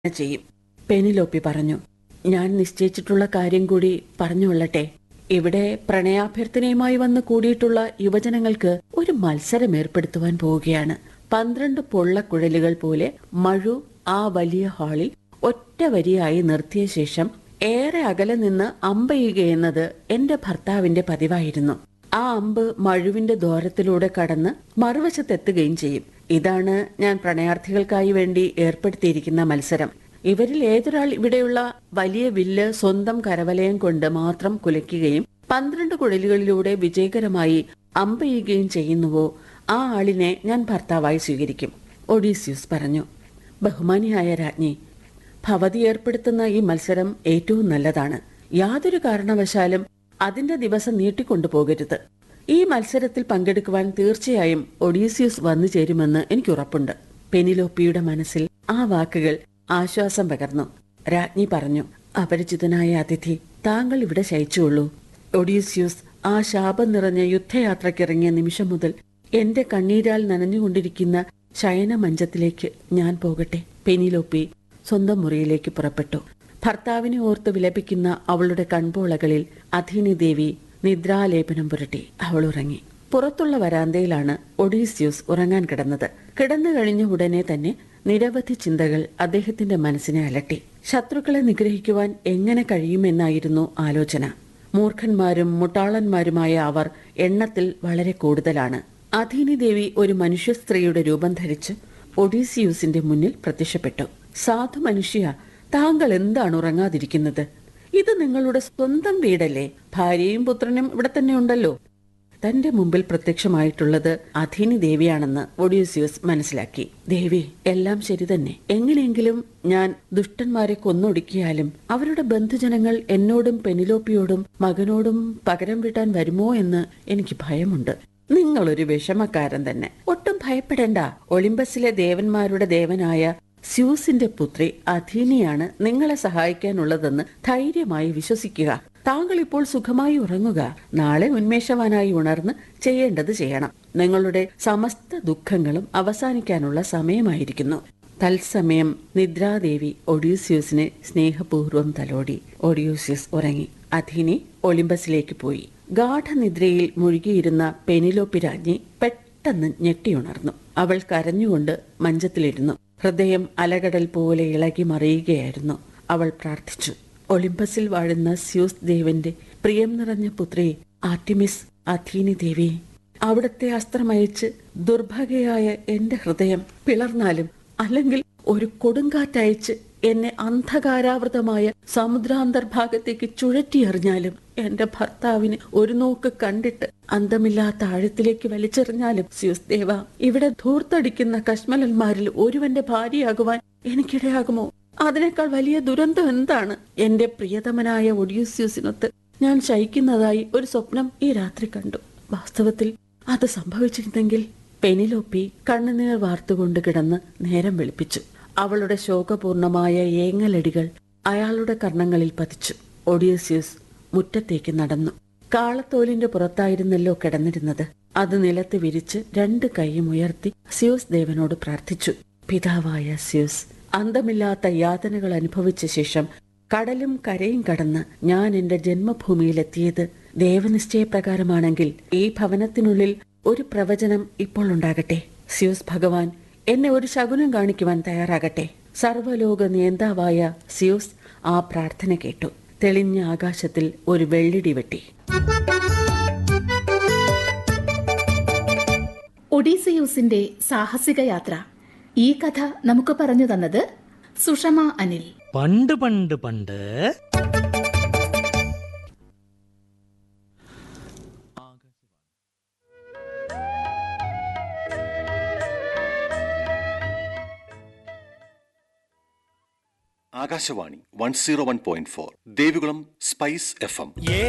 ചെയ്യും പെനിലോപ്പി പറഞ്ഞു ഞാൻ നിശ്ചയിച്ചിട്ടുള്ള കാര്യം കൂടി പറഞ്ഞുകൊള്ളട്ടെ ഇവിടെ പ്രണയാഭ്യർത്ഥനയുമായി വന്ന് കൂടിയിട്ടുള്ള യുവജനങ്ങൾക്ക് ഒരു മത്സരം ഏർപ്പെടുത്തുവാൻ പോവുകയാണ് പന്ത്രണ്ട് പൊള്ളക്കുഴലുകൾ പോലെ മഴു ആ വലിയ ഹാളിൽ ഒറ്റ വരിയായി നിർത്തിയ ശേഷം ഏറെ അകലെ നിന്ന് അമ്പെയ്യുകയെന്നത് എന്റെ ഭർത്താവിന്റെ പതിവായിരുന്നു ആ അമ്പ് മഴുവിന്റെ ദ്വാരത്തിലൂടെ കടന്ന് മറുവശത്തെത്തുകയും ചെയ്യും ഇതാണ് ഞാൻ പ്രണയാർത്ഥികൾക്കായി വേണ്ടി ഏർപ്പെടുത്തിയിരിക്കുന്ന മത്സരം ഇവരിൽ ഏതൊരാൾ ഇവിടെയുള്ള വലിയ വില്ല് സ്വന്തം കരവലയം കൊണ്ട് മാത്രം കുലയ്ക്കുകയും പന്ത്രണ്ട് കുഴലുകളിലൂടെ വിജയകരമായി അമ്പെയ്യുകയും ചെയ്യുന്നുവോ ആ ആളിനെ ഞാൻ ഭർത്താവായി സ്വീകരിക്കും ഒഡീസ്യൂസ് പറഞ്ഞു ബഹുമാനിയായ രാജ്ഞി ഭവതി ഏർപ്പെടുത്തുന്ന ഈ മത്സരം ഏറ്റവും നല്ലതാണ് യാതൊരു കാരണവശാലും അതിന്റെ ദിവസം നീട്ടിക്കൊണ്ടുപോകരുത് ഈ മത്സരത്തിൽ പങ്കെടുക്കുവാൻ തീർച്ചയായും ഒഡീസിയസ് വന്നു ചേരുമെന്ന് എനിക്ക് ഉറപ്പുണ്ട് പെനിലോപ്പിയുടെ മനസ്സിൽ ആ വാക്കുകൾ ആശ്വാസം പകർന്നു രാജ്ഞി പറഞ്ഞു അപരിചിതനായ അതിഥി താങ്കൾ ഇവിടെ ശയിച്ചുള്ളൂ ഒഡീസ്യൂസ് ആ ശാപം നിറഞ്ഞ യുദ്ധയാത്രക്കിറങ്ങിയ നിമിഷം മുതൽ എന്റെ കണ്ണീരാൽ നനഞ്ഞുകൊണ്ടിരിക്കുന്ന ശയനമഞ്ചത്തിലേക്ക് ഞാൻ പോകട്ടെ പെനിലോപ്പി സ്വന്തം മുറിയിലേക്ക് പുറപ്പെട്ടു ഭർത്താവിനെ ഓർത്ത് വിലപിക്കുന്ന അവളുടെ കൺപോളകളിൽ അധീനി ദേവി നിദ്രാലേപനം പുരട്ടി അവൾ ഉറങ്ങി പുറത്തുള്ള വരാന്തയിലാണ് ഒഡീസ്യൂസ് ഉറങ്ങാൻ കിടന്നത് കിടന്നു കഴിഞ്ഞ ഉടനെ തന്നെ നിരവധി ചിന്തകൾ അദ്ദേഹത്തിന്റെ മനസ്സിനെ അലട്ടി ശത്രുക്കളെ നിഗ്രഹിക്കുവാൻ എങ്ങനെ കഴിയുമെന്നായിരുന്നു ആലോചന മൂർഖന്മാരും മുട്ടാളന്മാരുമായ അവർ എണ്ണത്തിൽ വളരെ കൂടുതലാണ് അധീനി ദേവി ഒരു മനുഷ്യ സ്ത്രീയുടെ രൂപം ധരിച്ച് ഒഡീസിയൂസിന്റെ മുന്നിൽ പ്രത്യക്ഷപ്പെട്ടു സാധു മനുഷ്യ താങ്കൾ എന്താണ് ഉറങ്ങാതിരിക്കുന്നത് ഇത് നിങ്ങളുടെ സ്വന്തം വീടല്ലേ ഭാര്യയും പുത്രനും ഇവിടെ തന്നെ ഉണ്ടല്ലോ തന്റെ മുമ്പിൽ പ്രത്യക്ഷമായിട്ടുള്ളത് അധീനി ദേവിയാണെന്ന് ഒഡീസിയസ് മനസ്സിലാക്കി ദേവി എല്ലാം ശരി തന്നെ എങ്ങനെയെങ്കിലും ഞാൻ ദുഷ്ടന്മാരെ കൊന്നൊടുക്കിയാലും അവരുടെ ബന്ധുജനങ്ങൾ എന്നോടും പെനിലോപ്പിയോടും മകനോടും പകരം വീട്ടാൻ വരുമോ എന്ന് എനിക്ക് ഭയമുണ്ട് നിങ്ങളൊരു വിഷമക്കാരൻ തന്നെ ഒട്ടും ഭയപ്പെടേണ്ട ഒളിമ്പസിലെ ദേവന്മാരുടെ ദേവനായ സ്യൂസിന്റെ പുത്രി അധീനിയാണ് നിങ്ങളെ സഹായിക്കാനുള്ളതെന്ന് ധൈര്യമായി വിശ്വസിക്കുക താങ്കൾ ഇപ്പോൾ സുഖമായി ഉറങ്ങുക നാളെ ഉന്മേഷവാനായി ഉണർന്ന് ചെയ്യേണ്ടത് ചെയ്യണം നിങ്ങളുടെ സമസ്ത ദുഃഖങ്ങളും അവസാനിക്കാനുള്ള സമയമായിരിക്കുന്നു തത്സമയം നിദ്രാദേവി ഒഡ്യൂസ്യൂസിനെ സ്നേഹപൂർവ്വം തലോടി ഒഡ്യൂസ്യൂസ് ഉറങ്ങി അധീനി ഒളിമ്പസിലേക്ക് പോയി ഗാഠനിദ്രയിൽ മുഴുകിയിരുന്ന പെനിലോപ്പി രാജ്ഞി പെട്ടെന്ന് ഞെട്ടിയുണർന്നു അവൾ കരഞ്ഞുകൊണ്ട് മഞ്ചത്തിലിരുന്നു ഹൃദയം അലകടൽ പോലെ ഇളകി മറിയുകയായിരുന്നു അവൾ പ്രാർത്ഥിച്ചു ഒളിമ്പസിൽ വാഴുന്ന സ്യൂസ് ദേവന്റെ പ്രിയം നിറഞ്ഞ പുത്രി ആർട്ടിമിസ് അഥീനി ദേവി അവിടത്തെ അസ്ത്രമയച്ച് ദുർഭഗയായ എന്റെ ഹൃദയം പിളർന്നാലും അല്ലെങ്കിൽ ഒരു കൊടുങ്കാറ്റയച്ച് എന്നെ അന്ധകാരാവൃതമായ സമുദ്രാന്തർഭാഗത്തേക്ക് ചുഴറ്റിയെറിഞ്ഞാലും എന്റെ ഭർത്താവിന് ഒരു നോക്ക് കണ്ടിട്ട് അന്തമില്ലാത്ത ആഴത്തിലേക്ക് വലിച്ചെറിഞ്ഞാലും സ്യൂസ് ദേവ ഇവിടെ ധൂർത്തടിക്കുന്ന കശ്മലന്മാരിൽ ഒരുവന്റെ ഭാര്യയാകുവാൻ എനിക്കിടയാകുമോ അതിനേക്കാൾ വലിയ ദുരന്തം എന്താണ് എന്റെ പ്രിയതമനായ ഒഡ്യൂസ്യൂസിനൊത്ത് ഞാൻ ശയിക്കുന്നതായി ഒരു സ്വപ്നം ഈ രാത്രി കണ്ടു വാസ്തവത്തിൽ അത് സംഭവിച്ചിരുന്നെങ്കിൽ പെനിലോപ്പി കണ്ണുനീർ വാർത്തുകൊണ്ട് കിടന്ന് നേരം വെളുപ്പിച്ചു അവളുടെ ശോകപൂർണമായ ഏങ്ങലടികൾ അയാളുടെ കർണങ്ങളിൽ പതിച്ചു ഒഡിയസ്യൂസ് മുറ്റത്തേക്ക് നടന്നു കാളത്തോലിന്റെ പുറത്തായിരുന്നല്ലോ കിടന്നിരുന്നത് അത് നിലത്ത് വിരിച്ച് രണ്ട് കൈയും ഉയർത്തി സ്യൂസ് ദേവനോട് പ്രാർത്ഥിച്ചു പിതാവായ സ്യൂസ് അന്തമില്ലാത്ത യാതനകൾ അനുഭവിച്ച ശേഷം കടലും കരയും കടന്ന് ഞാൻ എന്റെ ജന്മഭൂമിയിലെത്തിയത് ദേവനിശ്ചയപ്രകാരമാണെങ്കിൽ ഈ ഭവനത്തിനുള്ളിൽ ഒരു പ്രവചനം ഇപ്പോൾ ഉണ്ടാകട്ടെ സ്യൂസ് ഭഗവാൻ എന്നെ ഒരു ശകുനം കാണിക്കുവാൻ തയ്യാറാകട്ടെ സർവലോക നേതാവായ സ്യൂസ് ആ പ്രാർത്ഥന കേട്ടു തെളിഞ്ഞ ആകാശത്തിൽ ഒരു വെള്ളിടി വെട്ടി ഒഡീസിയൂസിന്റെ സാഹസിക യാത്ര ഈ കഥ നമുക്ക് പറഞ്ഞു തന്നത് സുഷമ അനിൽ പണ്ട് പണ്ട് പണ്ട് Akashvani one zero one point four Devikulam spice FM M